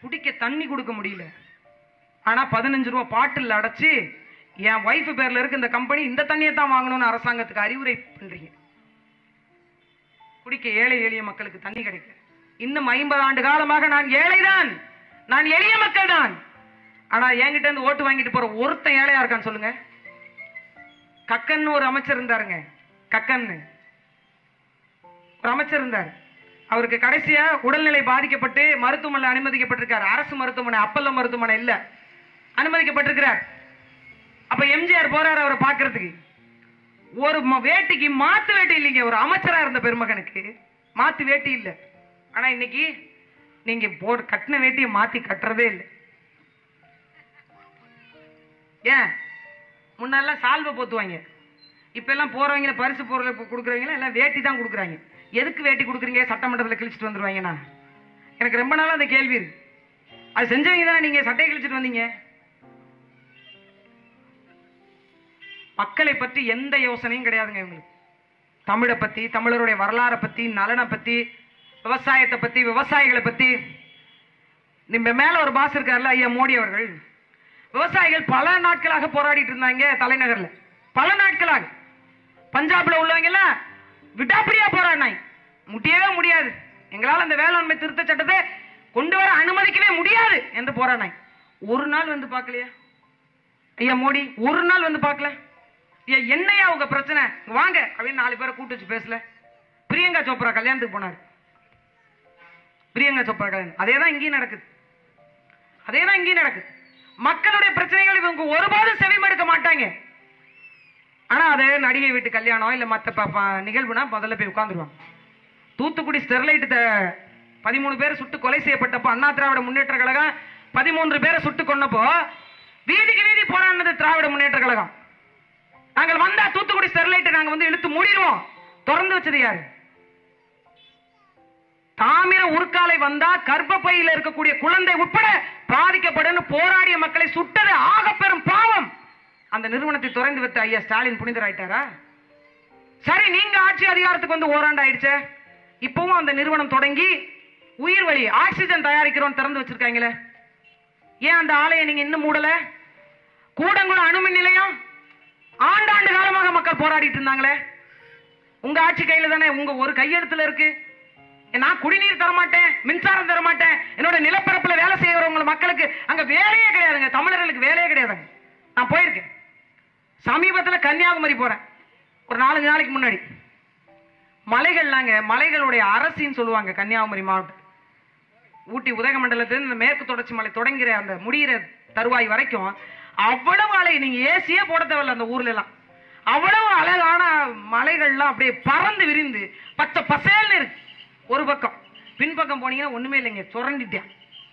குடிக்க தண்ணி கொடுக்க முடியல ஆனா பதினஞ்சு ரூபா பாட்டில் அடைச்சு என் ஒய்ஃப் பேர்ல இருக்கு இந்த கம்பெனி இந்த தண்ணியை தான் வாங்கணும்னு அரசாங்கத்துக்கு அறிவுரை பண்றீங்க குடிக்க ஏழை எளிய மக்களுக்கு தண்ணி கிடைக்கல இன்னும் ஐம்பது ஆண்டு காலமாக நான் ஏழைதான் நான் எளிய மக்கள் தான் ஆனா என்கிட்ட இருந்து ஓட்டு வாங்கிட்டு போற ஒருத்தன் ஏழையா இருக்கான்னு சொல்லுங்க கக்கன்னு ஒரு அமைச்சர் இருந்தாருங்க கக்கன்னு ஒரு அமைச்சர் இருந்தார் அவருக்கு கடைசியா உடல்நிலை பாதிக்கப்பட்டு மருத்துவமனை அனுமதிக்கப்பட்டிருக்கார் அரசு மருத்துவமனை அப்பல்ல மருத்துவமனை இல்ல அனுமதிக்கப்பட்டிருக்கிறார் அப்ப எம்ஜிஆர் போறாரு அவரை பார்க்கிறதுக்கு ஒரு ம- வேட்டிக்கு மாத்து வேட்டி இல்லைங்க ஒரு அமைச்சரா இருந்த பெருமகனுக்கு மாத்து வேட்டி இல்ல ஆனா இன்னைக்கு நீங்க போட கட்டின வேட்டியை மாத்தி கட்டுறதே இல்லை ஏன் முன்னெல்லாம் சால்வை போத்துவாங்க இப்ப எல்லாம் போறவங்க பரிசு பொருள் கொடுக்குறவங்க எல்லாம் வேட்டி தான் கொடுக்குறாங்க எதுக்கு வேட்டி கொடுக்குறீங்க சட்டமன்றத்தில் கிழிச்சிட்டு வந்துருவாங்கண்ணா எனக்கு ரொம்ப நாளா அந்த கேள்வி இருக்கு அது செஞ்சவங்க தானே நீங்க சட்டையை கிழிச்சிட்டு வந்தீங்க மக்களை பற்றி எந்த யோசனையும் கிடையாதுங்க இவங்களுக்கு தமிழை பத்தி தமிழருடைய வரலாறை பத்தி நலனை பத்தி விவசாயத்தை பத்தி விவசாயிகளை பத்தி நம்ம மேல ஒரு பாஸ் இருக்கார்ல ஐயா மோடி அவர்கள் விவசாயிகள் பல நாட்களாக போராடிட்டு இருந்தாங்க தலைநகர்ல பல நாட்களாக பஞ்சாப்ல உள்ளவங்க எல்லாம் விடாப்பிடியா போராடினாங்க முடியவே முடியாது எங்களால அந்த வேளாண்மை திருத்த சட்டத்தை கொண்டு வர அனுமதிக்கவே முடியாது என்று போராடினாங்க ஒரு நாள் வந்து பார்க்கலையா ஐயா மோடி ஒரு நாள் வந்து பார்க்கல ஐயா என்னையா உங்க பிரச்சனை இங்க வாங்க அப்படின்னு நாலு பேரை கூட்டு வச்சு பேசல பிரியங்கா சோப்ரா கல்யாணத்துக்கு போனார் பிரியங்கா சோப்ரா கல்யாணம் அதே தான் இங்கேயும் நடக்குது அதே தான் இங்கேயும் நடக்குது மக்களுடைய பிரச்சனைகள் இவங்க ஒருபோதும் செவிமடுக்க மாட்டாங்க ஆனா அது நடிகை வீட்டு கல்யாணம் இல்ல மத்த ப- ப- நிகழ்வுனா முதல்ல போய் உட்கார்ந்துருவாங்க தூத்துக்குடி ஸ்டெர்லைட் த- பதிமூணு பேர் சுட்டு கொலை செய்யப்பட்டப்போ அண்ணா திராவிட முன்னேற்ற கழகம் பதிமூன்று பேரை சுட்டு கொன்னப்போ வீதிக்கு வீதி போராடினது திராவிட முன்னேற்ற கழகம் நாங்கள் வந்தா தூத்துக்குடி ஸ்டெர்லைட் நாங்க வந்து இழுத்து மூடிடுவோம் திறந்து வச்சது யாரு தாமிர உருக்காலை வந்தா கர்ப்பப்பையில இருக்கக்கூடிய குழந்தை உட்பட பாதிக்கப்படும் போராடிய மக்களை சுட்டது ஆக பெரும் பாவம் அந்த நிறுவனத்தை திறந்து வைத்த ஐயா ஸ்டாலின் புனிதராயிட்டாரா சரி நீங்க ஆட்சி அதிகாரத்துக்கு வந்து ஓராண்டு ஆயிடுச்சே இப்பவும் அந்த நிறுவனம் தொடங்கி உயிர் வழி ஆக்சிஜன் தயாரிக்கிறோம் திறந்து வச்சிருக்காங்களே ஏன் அந்த ஆலையை நீங்க இன்னும் மூடல கூடங்குளம் அணுமின் நிலையம் ஆண்டாண்டு காலமாக மக்கள் போராடிட்டு இருந்தாங்களே உங்க ஆட்சி கையில தானே உங்க ஒரு கையெழுத்துல இருக்கு நான் குடிநீர் தர மாட்டேன் மின்சாரம் தர மாட்டேன் என்னோட நிலப்பரப்புல வேலை செய்யறவங்க மக்களுக்கு அங்க வேலையே கிடையாதுங்க தமிழர்களுக்கு வேலையே கிடையாதுங்க நான் போயிருக்கேன் சமீபத்துல கன்னியாகுமரி போறேன் ஒரு நாலஞ்சு நாளைக்கு முன்னாடி மலைகள்லாங்க மலைகளுடைய அரசின்னு சொல்லுவாங்க கன்னியாகுமரி மாவட்டம் ஊட்டி உதகமண்டலத்திலிருந்து இந்த மேற்கு தொடர்ச்சி மலை தொடங்குற அந்த முடிகிற தருவாய் வரைக்கும் அவ்வளவு அலை நீங்க ஏசியே போட தேவையில்ல அந்த ஊர்ல எல்லாம் அவ்வளவு அழகான மலைகள்லாம் அப்படியே பறந்து விரிந்து பச்சை பசேல்னு இருக்கு ஒரு பக்கம் பின்பக்கம் போனீங்கன்னா ஒண்ணுமே இல்லைங்க சுரண்டிட்டேன்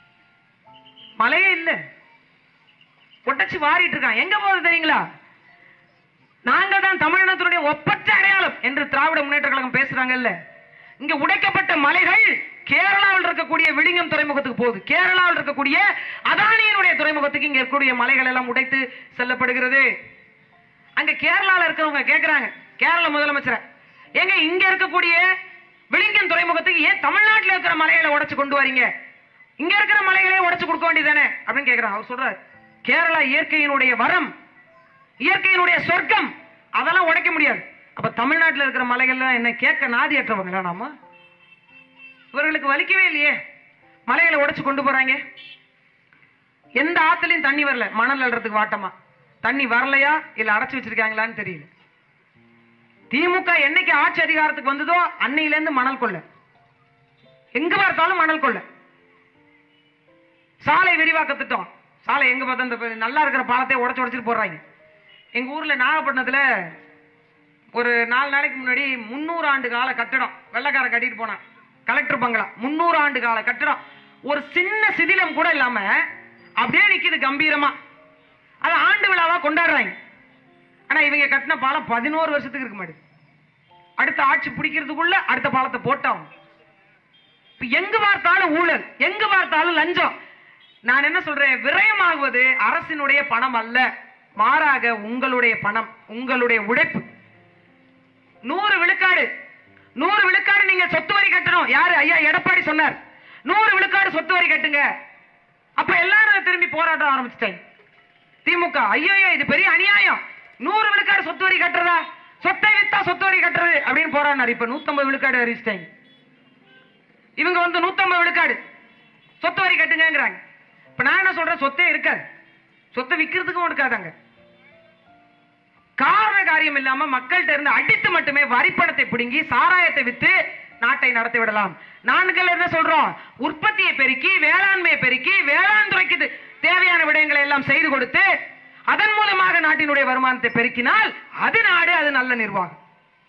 மலையே இல்ல கொட்டச்சு வாரிட்டு இருக்கான் எங்க போகுது தெரியுங்களா நாங்க தான் தமிழினத்தினுடைய ஒப்பற்ற அடையாளம் என்று திராவிட முன்னேற்ற கழகம் பேசுறாங்கல்ல இங்க உடைக்கப்பட்ட மலைகள் கேரளாவில் இருக்கக்கூடிய விழிங்கம் துறைமுகத்துக்கு போகுது கேரளாவில் இருக்கக்கூடிய அதானியினுடைய துறைமுகத்துக்கு இங்க இருக்கக்கூடிய மலைகள் எல்லாம் உடைத்து செல்லப்படுகிறது அங்க கேரளால இருக்கிறவங்க கேக்குறாங்க கேரள முதலமைச்சரை ஏங்க இங்க இருக்கக்கூடிய விழிங்கம் துறைமுகத்துக்கு ஏன் தமிழ்நாட்டுல இருக்கிற மலைகளை உடைச்சு கொண்டு வரீங்க இங்க இருக்கிற மலைகளே உடைச்சு கொடுக்க வேண்டியதானே அப்படின்னு கேக்குறாங்க அவர் சொல்றாரு கேரளா இயற்கையினுடைய வரம் இயற்கையினுடைய சொர்க்கம் அதெல்லாம் உடைக்க முடியாது அப்ப தமிழ்நாட்டுல இருக்கிற மலைகள்லாம் என்ன கேட்க நாதியற்றவங்களா நாம இவர்களுக்கு வலிக்கவே இல்லையே மலைகளை உடைச்சு கொண்டு போறாங்க எந்த ஆத்துலயும் தண்ணி வரல மணல் அள்ளுறதுக்கு வாட்டமா தண்ணி வரலையா இல்ல அடைச்சு வச்சிருக்காங்களான்னு தெரியல திமுக என்னைக்கு ஆட்சி அதிகாரத்துக்கு வந்ததோ அன்னையில இருந்து மணல் கொள்ள எங்க பார்த்தாலும் மணல் கொள்ள சாலை விரிவாக்க திட்டம் சாலை எங்க பார்த்தா இந்த ப- நல்லா இருக்கிற பாலத்தை உடைச்சு உடைச்சிட்டு போடுறாங்க எங்க ஊர்ல நாகப்பட்டினத்துல ஒரு நாலு நாளைக்கு முன்னாடி முந்நூறு ஆண்டு கால கட்டடம் வெள்ளக்காரன் கட்டிட்டு போனான் கலெக்டர் பங்களா முந்நூறு ஆண்டு கால கட்டடம் ஒரு சின்ன சிதிலம் கூட இல்லாம அப்படியே நிக்குது கம்பீரமா அதை ஆண்டு விழாவா கொண்டாடுறாங்க ஆனா இவங்க கட்டின பாலம் பதினோரு வருஷத்துக்கு இருக்க மாட்டேது அடுத்த ஆட்சி பிடிக்கிறதுக்குள்ள அடுத்த பாலத்தை போட்டாங்க இப்ப எங்க பார்த்தாலும் ஊழல் எங்க பார்த்தாலும் லஞ்சம் நான் என்ன சொல்றேன் விரயமாகுவது அரசினுடைய பணம் அல்ல மாறாக உங்களுடைய பணம் உங்களுடைய உழைப்பு நூறு விழுக்காடு நூறு விழுக்காடு நீங்க சொத்து வரி கட்டணும் யாரு ஐயா எடப்பாடி சொன்னார் நூறு விழுக்காடு சொத்து வரி கட்டுங்க அப்ப எல்லாரும் திரும்பி போராட்டம் ஆரம்பிச்சிட்டாங்க திமுக ஐயோ இது பெரிய அநியாயம் நூறு விழுக்காடு சொத்து வரி கட்டுறதா சொத்தை வித்தா சொத்து வரி கட்டுறது அப்படின்னு போராடினார் இப்ப நூத்தம்பது விழுக்காடு அறிவிச்சிட்டாங்க இவங்க வந்து நூத்தம்பது விழுக்காடு சொத்து வரி கட்டுங்கிறாங்க இப்ப நான் என்ன சொல்றேன் சொத்தே இருக்காது சொத்தை விக்கிறதுக்கும் இருக்காதாங்க காரண காரியம் இல்லாம மக்கள்கிட்ட இருந்து அடித்து மட்டுமே வரிப்பணத்தை பிடுங்கி சாராயத்தை வித்து நாட்டை நடத்தி விடலாம் நான்கள் என்ன சொல்றோம் உற்பத்தியை பெருக்கி வேளாண்மையை பெருக்கி வேளாண் துறைக்கு இது தேவையான விடயங்களை எல்லாம் செய்து கொடுத்து அதன் மூலமாக நாட்டினுடைய வருமானத்தை பெருக்கினால் அது நாடு அது நல்ல நிர்வாகம்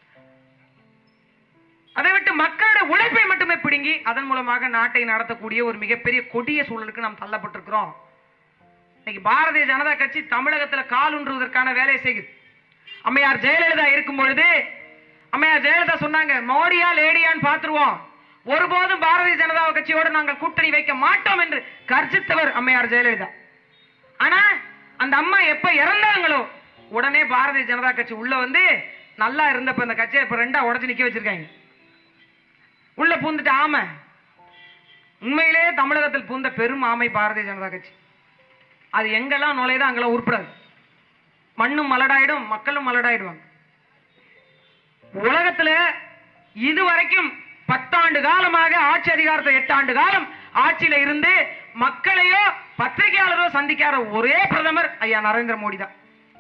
அதை விட்டு மக்களுடைய உழைப்பை மட்டுமே பிடுங்கி அதன் மூலமாக நாட்டை நடத்தக்கூடிய ஒரு மிகப்பெரிய கொடிய சூழலுக்கு நாம் தள்ளப்பட்டிருக்கிறோம் இன்னைக்கு பாரதிய ஜனதா கட்சி தமிழகத்துல கால் ஊன்றுவதற்கான வேலையை செய்யுது அம்மையார் ஜெயலலிதா இருக்கும் பொழுது அம்மையார் ஜெயலலிதா சொன்னாங்க மோடியா லேடியான்னு பார்த்துருவோம் ஒருபோதும் பாரதிய ஜனதா கட்சியோடு நாங்கள் கூட்டணி வைக்க மாட்டோம் என்று கர்ஜித்தவர் அம்மையார் ஜெயலலிதா ஆனா அந்த அம்மா எப்ப இறந்தாங்களோ உடனே பாரதிய ஜனதா கட்சி உள்ள வந்து நல்லா இருந்தப்ப இந்த கட்சியை இப்ப ரெண்டா உடைச்சு நிக்க வச்சிருக்காங்க உள்ள பூந்துட்டு ஆமை உண்மையிலே தமிழகத்தில் பூந்த பெரும் ஆமை பாரதிய ஜனதா கட்சி அது எங்கெல்லாம் நுழையுதோ அங்கெல்லாம் உருப்படாது மண்ணும் மலடாயிடும் மக்களும் மலடாயிடுவாங்க உலகத்துல இதுவரைக்கும் பத்தாண்டு காலமாக ஆட்சி அதிகாரத்தை எட்டு ஆண்டு காலம் ஆட்சியில இருந்து மக்களையோ பத்திரிகையாளரோ சந்திக்காத ஒரே பிரதமர் ஐயா நரேந்திர மோடி தான்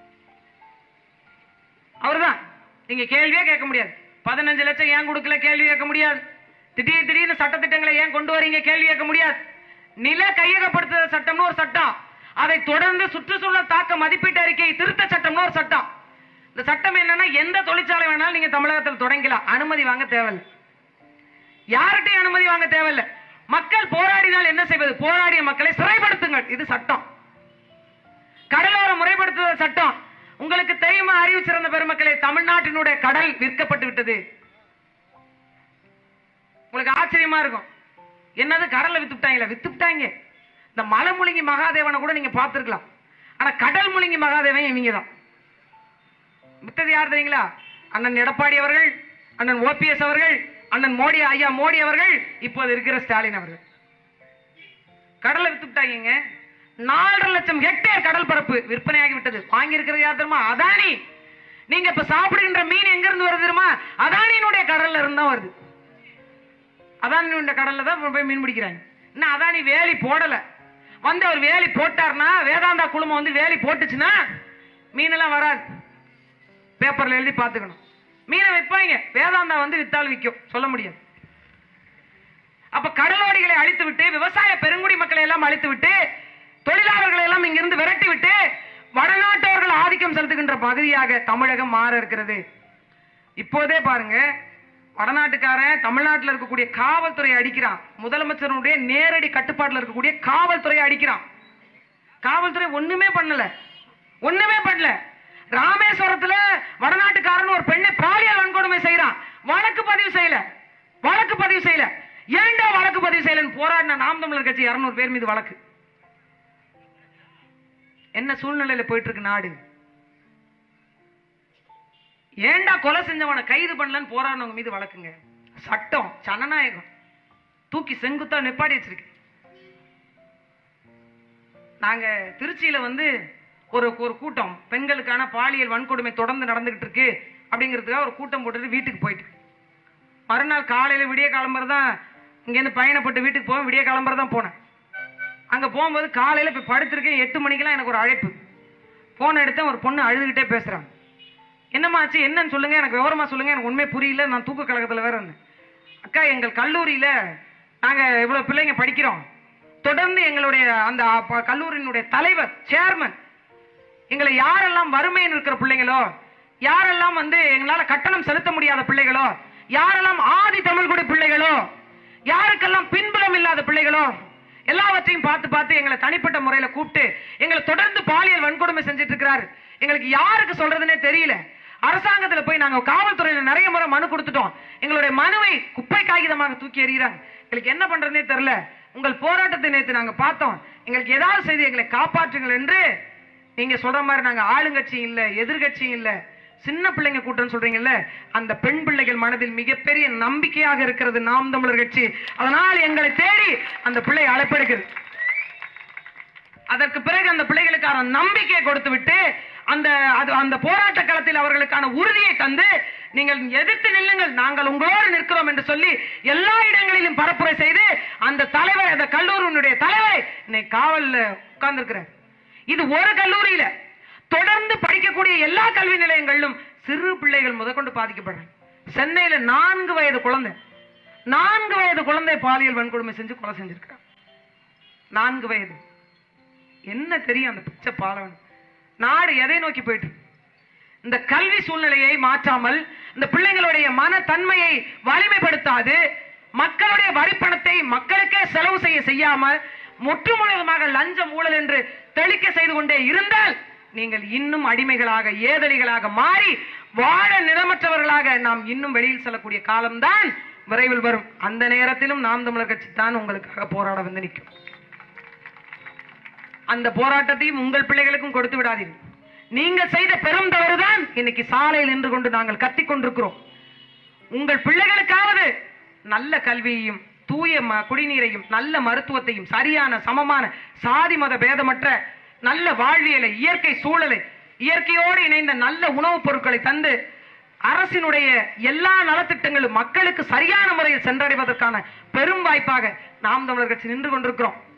அவர்தான் நீங்க கேள்வியே கேட்க முடியாது பதினஞ்சு லட்சம் ஏன் கொடுக்கல கேள்வி கேட்க முடியாது திடீர் திடீர்னு சட்டத்திட்டங்களை ஏன் கொண்டு வரீங்க கேள்வி கேட்க முடியாது நில கையகப்படுத்துதல் சட்டம்னு ஒரு சட்டம் அதை தொடர்ந்து சுற்றுச்சூழல் தாக்க மதிப்பீட்டு அறிக்கை திருத்த சட்டம்னு ஒரு சட்டம் இந்த சட்டம் என்னன்னா எந்த தொழிற்சாலை வேணாலும் நீங்க தமிழகத்தில் தொடங்கலாம் அனுமதி வாங்க தேவையில்லை யார்கிட்டையும் அனுமதி வாங்க தேவையில்லை மக்கள் போராடினால் என்ன செய்வது போராடிய மக்களை சிறைப்படுத்துங்கள் இது சட்டம் கடலோர முறைப்படுத்துதல் சட்டம் உங்களுக்கு தெரியுமா அறிவு சிறந்த பெருமக்களே தமிழ்நாட்டினுடைய கடல் விற்கப்பட்டு விட்டது உங்களுக்கு ஆச்சரியமா இருக்கும் என்னது கடல்ல வித்து விட்டாங்களா வித்து விட்டாங்க இந்த மலை முழுங்கி மகாதேவனை கூட நீங்க பார்த்திருக்கலாம் ஆனா கடல் முழுங்கி மகாதேவன் இவங்க தான் வித்தது யார் தெரியுங்களா அண்ணன் எடப்பாடி அவர்கள் அண்ணன் ஓபிஎஸ் அவர்கள் அண்ணன் மோடி ஐயா மோடி அவர்கள் இப்போது இருக்கிற ஸ்டாலின் அவர்கள் கடலை வித்து விட்டாங்க நாலரை லட்சம் ஹெக்டேர் கடல் பரப்பு விற்பனையாகி விட்டது வாங்கி இருக்கிறது யார் தெரியுமா அதானி நீங்க இப்ப சாப்பிடுகின்ற மீன் எங்க இருந்து வருது தெரியுமா அதானியினுடைய கடல்ல இருந்து தான் வருது அதானியுடைய கடல்ல தான் போய் மீன் பிடிக்கிறாங்க இன்னும் அதானி வேலி போடல வந்து அவர் வேலி போட்டார்னா வேதாந்தா குழுமம் வந்து வேலி போட்டுச்சுன்னா மீனெல்லாம் வராது பேப்பர்ல எழுதி பார்த்துக்கணும் மீனை வைப்பாங்க வேதாந்தா வந்து வித்தால் விற்கும் சொல்ல முடியாது அப்ப கடலோடிகளை அழித்து விட்டு விவசாய பெருங்குடி மக்களை எல்லாம் அழித்து விட்டு தொழிலாளர்களை எல்லாம் இங்கிருந்து விரட்டி விட்டு வடநாட்டவர்கள் ஆதிக்கம் செலுத்துகின்ற பகுதியாக தமிழகம் மாற இருக்கிறது இப்போதே பாருங்க வடநாட்டுக்காரன் தமிழ்நாட்டில் இருக்கக்கூடிய காவல்துறையை அடிக்கிறான் முதலமைச்சருடைய நேரடி கட்டுப்பாட்டில் இருக்கக்கூடிய காவல்துறையை அடிக்கிறான் காவல்துறை ஒண்ணுமே பண்ணல ஒண்ணுமே பண்ணல ராமேஸ்வரத்துல வடநாட்டுக்காரன் ஒரு பெண்ணை பாலியல் வன்கொடுமை செய்யறான் வழக்கு பதிவு செய்யல வழக்கு பதிவு செய்யல ஏன்டா வழக்கு பதிவு செய்யலன்னு போராடின நாம் தமிழர் கட்சி 200 பேர் மீது வழக்கு என்ன சூழ்நிலையில போயிட்டு இருக்கு நாடு ஏன்டா கொலை செஞ்சவனை கைது பண்ணலன்னு போராடினவங்க மீது வழக்குங்க சட்டம் ஜனநாயகம் தூக்கி செங்குத்தா நிப்பாடி வச்சிருக்கு நாங்க திருச்சியில வந்து ஒரு ஒரு கூட்டம் பெண்களுக்கான பாலியல் வன்கொடுமை தொடர்ந்து நடந்துகிட்டு இருக்கு அப்படிங்கிறதுக்காக ஒரு கூட்டம் போட்டுட்டு வீட்டுக்கு போயிட்டு மறுநாள் காலையில விடிய கிளம்புற தான் இங்கேருந்து பயணப்பட்டு வீட்டுக்கு போவேன் விடிய கிளம்புற தான் போனேன் அங்க போகும்போது காலையில போய் படுத்திருக்கேன் எட்டு மணிக்கெல்லாம் எனக்கு ஒரு அழைப்பு போன் எடுத்தேன் ஒரு பொண்ணு அழுதுகிட்டே பேசுறாங்க என்னம்மா ஆச்சு என்னன்னு சொல்லுங்க எனக்கு விவரமா சொல்லுங்க எனக்கு உண்மை புரியல நான் தூக்க கழகத்துல வேற இருந்தேன் அக்கா எங்கள் கல்லூரியில நாங்க இவ்வளவு பிள்ளைங்க படிக்கிறோம் தொடர்ந்து எங்களுடைய அந்த ப- கல்லூரியினுடைய தலைவர் சேர்மன் எங்களை யாரெல்லாம் வறுமையில் இருக்கிற பிள்ளைங்களோ யாரெல்லாம் வந்து எங்களால கட்டணம் செலுத்த முடியாத பிள்ளைகளோ யாரெல்லாம் ஆதி தமிழ்குடி பிள்ளைகளோ யாருக்கெல்லாம் பின்புலம் இல்லாத பிள்ளைகளோ எல்லாவற்றையும் பார்த்து பார்த்து எங்களை தனிப்பட்ட முறையில கூப்பிட்டு எங்களை தொடர்ந்து பாலியல் வன்கொடுமை செஞ்சுட்டு இருக்கிறாரு எங்களுக்கு யாருக்கு சொல்றதுன்னே தெரியல அரசாங்கத்துல போய் நாங்க காவல்துறையில நிறைய முறை மனு கொடுத்துட்டோம் எங்களுடைய மனுவை குப்பை காகிதமாக தூக்கி எறிகிறாங்க எங்களுக்கு என்ன பண்றதுனே தெரியல உங்கள் போராட்டத்தை நேற்று நாங்க பார்த்தோம் எங்களுக்கு ஏதாவது செய்து எங்களை காப்பாற்றுங்கள் என்று நீங்க சொல்ற மாதிரி நாங்க ஆளுங்கட்சியும் இல்ல எதிர்கட்சியும் இல்ல சின்ன பிள்ளைங்க கூட்டம் சொல்றீங்கல்ல அந்த பெண் பிள்ளைகள் மனதில் மிகப்பெரிய நம்பிக்கையாக இருக்கிறது நாம் தமிழர் கட்சி அதனால் எங்களை தேடி அந்த பிள்ளை அழைப்பெடுக்குது அதற்கு பிறகு அந்த பிள்ளைகளுக்கான நம்பிக்கையை கொடுத்து விட்டு அந்த அது அந்த போராட்ட களத்தில் அவர்களுக்கான உறுதியை தந்து நீங்கள் எதிர்த்து நில்லுங்கள் நாங்கள் உங்களோடு நிற்கிறோம் என்று சொல்லி எல்லா இடங்களிலும் பரப்புரை செய்து அந்த தலைவர் அந்த கல்லூரியினுடைய தலைவர் இன்னைக்கு காவல்ல உட்கார்ந்திருக்கிறார் இது ஒரு கல்லூரியில தொடர்ந்து படிக்கக்கூடிய எல்லா கல்வி நிலையங்களிலும் சிறு பிள்ளைகள் முதற்கொண்டு பாதிக்கப்படுறாங்க சென்னையில நான்கு வயது குழந்தை நான்கு வயது குழந்தை பாலியல் வன்கொடுமை செஞ்சு கொலை செஞ்சிருக்கிறான் நான்கு வயது என்ன தெரியும் அந்த பிச்சை பாலவன் நாடு எதை நோக்கி போயிட்டு இருக்கு? இந்த கல்வி சூழ்நிலையை மாற்றாமல் இந்த பிள்ளைங்களுடைய மனத்தன்மையை வலிமைப்படுத்தாது மக்களுடைய வரிப்பணத்தை மக்களுக்கே செலவு செய்ய செய்யாமல் முற்று முழுவதுமாக லஞ்சம் ஊழல் என்று தெளிக்க செய்து கொண்டே இருந்தால் நீங்கள் இன்னும் அடிமைகளாக ஏதலிகளாக மாறி வாழ நிலமற்றவர்களாக நாம் இன்னும் வெளியில் செல்லக்கூடிய காலம்தான் விரைவில் வரும் அந்த நேரத்திலும் நாம் தமிழர் கட்சி தான் உங்களுக்காக போராட வந்து நிற்கும் அந்த போராட்டத்தையும் உங்கள் பிள்ளைகளுக்கும் கொடுத்து விடாதீர்கள் நீங்கள் செய்த பெரும் தவறுதான் இன்னைக்கு சாலையில் நின்று கொண்டு நாங்கள் கத்திக் கொண்டிருக்கிறோம் உங்கள் பிள்ளைகளுக்காவது நல்ல கல்வியையும் தூய ம- குடிநீரையும் நல்ல மருத்துவத்தையும் சரியான சமமான சாதி மத பேதமற்ற நல்ல வாழ்வியலை இயற்கை சூழலை இயற்கையோடு இணைந்த நல்ல உணவுப் பொருட்களை தந்து அரசினுடைய எல்லா நலத்திட்டங்களும் மக்களுக்கு சரியான முறையில் சென்றடைவதற்கான பெரும் வாய்ப்பாக நாம் தமிழர் கட்சி நின்று கொண்டிருக்கிறோம்